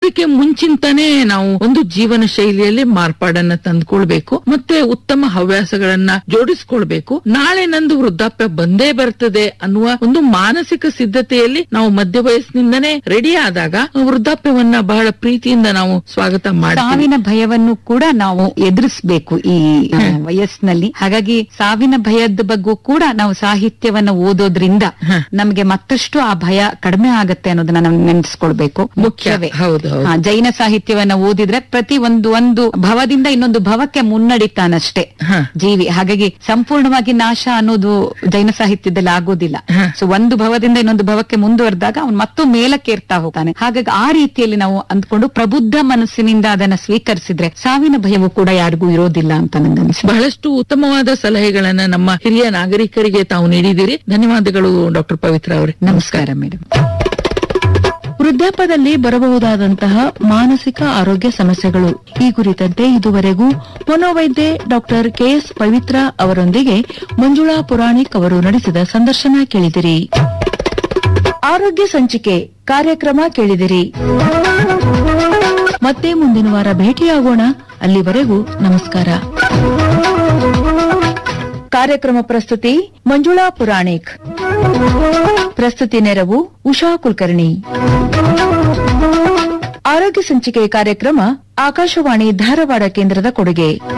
ವೃದ್ಧಾಪ್ಯಕ್ಕೆ ಮುಂಚಿಂತಾನೆ ನಾವು ಒಂದು ಜೀವನ ಶೈಲಿಯಲ್ಲಿ ಮಾರ್ಪಾಡನ್ನ ತಂದ್ಕೊಳ್ಬೇಕು ಮತ್ತೆ ಉತ್ತಮ ಹವ್ಯಾಸಗಳನ್ನ ಜೋಡಿಸ್ಕೊಳ್ಬೇಕು ನಾಳೆ ನಂದು ವೃದ್ಧಾಪ್ಯ ಬಂದೇ ಬರ್ತದೆ ಅನ್ನುವ ಒಂದು ಮಾನಸಿಕ ಸಿದ್ಧತೆಯಲ್ಲಿ ನಾವು ಮಧ್ಯ ವಯಸ್ಸಿನಿಂದನೇ ರೆಡಿ ಆದಾಗ ವೃದ್ಧಾಪ್ಯವನ್ನ ಬಹಳ ಪ್ರೀತಿಯಿಂದ ನಾವು ಸ್ವಾಗತ ಮಾಡ್ತೀವಿ ಸಾವಿನ ಭಯವನ್ನು ಕೂಡ ನಾವು ಎದುರಿಸಬೇಕು ಈ ಆ, ವಯಸ್ಸಿನಲ್ಲಿ ಹಾಗಾಗಿ ಸಾವಿನ ಭಯದ ಬಗ್ಗೂ ಕೂಡ ನಾವು ಸಾಹಿತ್ಯವನ್ನ ಓದೋದ್ರಿಂದ ಹ. ನಮಗೆ ಮತ್ತಷ್ಟು ಆ ಭಯ ಕಡಿಮೆ ಆಗತ್ತೆ ಅನ್ನೋದನ್ನ ನಾವು ನೆನೆಸ್ಕೊಳ್ಬೇಕು ಮುಖ್ಯವೇ ಹೌದು ಹೌದು ಹಾ, ಜೈನ ಸಾಹಿತ್ಯವನ್ನ ಓದಿದ್ರೆ ಪ್ರತಿ ಒಂದು ಒಂದು ಭವದಿಂದ ಇನ್ನೊಂದು ಭವಕ್ಕೆ ಮುನ್ನಡಿತಾನಷ್ಟೇ ಹ. ಜೀವಿ ಹಾಗಾಗಿ ಸಂಪೂರ್ಣವಾಗಿ ನಾಶ ಅನ್ನೋದು ಜೈನ ಸಾಹಿತ್ಯದಲ್ಲಿ ಆಗೋದಿಲ್ಲ ಹ. ಸೊ ಒಂದು ಭವದಿಂದ ಇನ್ನೊಂದು ಭವಕ್ಕೆ ಮುಂದುವರೆದಾಗ ಅವನು ಮತ್ತೂ ಮೇಲಕ್ಕೇರ್ತಾ ಹೋಗ್ತಾನೆ ಹಾಗಾಗಿ ಆ ರೀತಿಯಲ್ಲಿ ನಾವು ಅಂದ್ಕೊಂಡು ಪ್ರಬುದ್ಧ ಮನಸ್ಸಿನಿಂದ ಅದನ್ನ ಸ್ವೀಕರಿಸಿದ್ರೆ ಸಾವಿನ ಭಯವು ಕೂಡ ಯಾರಿಗೂ ಇರೋದಿಲ್ಲ ಅಂತ ನಂಗನ್ಸುತ್ತೆ ಬಹಳಷ್ಟು ಉತ್ತಮವಾದ ಸಲಹೆಗಳನ್ನ ನಮ್ಮ ಹಿರಿಯ ನಾಗರಿಕರಿಗೆ ತಾವು ನೀಡಿದಿರಿ ಧನ್ಯವಾದಗಳು ಡಾಕ್ಟರ್ ಪವಿತ್ರ ಅವರೇ ನಮಸ್ಕಾರ ಮೇಡಮ್ ವೃದ್ಧಾಪ್ಯದಲ್ಲಿ ಬರಬಹುದಾದಂತಹ ಮಾನಸಿಕ ಆರೋಗ್ಯ ಸಮಸ್ಯೆಗಳು ಈ ಕುರಿತಂತೆ ಇದುವರೆಗೂ ಮನೋವೈದ್ಯೆ ಡಾಕ್ಟರ್ ಕೆಎಸ್ ಪವಿತ್ರ ಅವರೊಂದಿಗೆ ಮಂಜುಳಾ ಪುರಾಣಿಕ್ ಅವರು ನಡೆಸಿದ ಸಂದರ್ಶನ ಕೇಳಿದಿರಿ ಆರೋಗ್ಯ ಸಂಚಿಕೆ ಕಾರ್ಯಕ್ರಮ ಕೇಳಿದಿರಿ ಮತ್ತೆ ಮುಂದಿನ ವಾರ ಭೇಟಿಯಾಗೋಣ ಅಲ್ಲಿವರೆಗೂ ನಮಸ್ಕಾರ ಕಾರ್ಯಕ್ರಮ ಪ್ರಸ್ತುತಿ ಮಂಜುಳಾ ಪುರಾಣಿಕ್ ಪ್ರಸ್ತುತಿ ನೆರವು ಉಷಾ ಕುಲಕರ್ಣಿ ಆರೋಗ್ಯ ಸಂಚಿಕೆ ಕಾರ್ಯಕ್ರಮ ಆಕಾಶವಾಣಿ ಧಾರವಾಡ ಕೇಂದ್ರದ ಕೊಡುಗೆ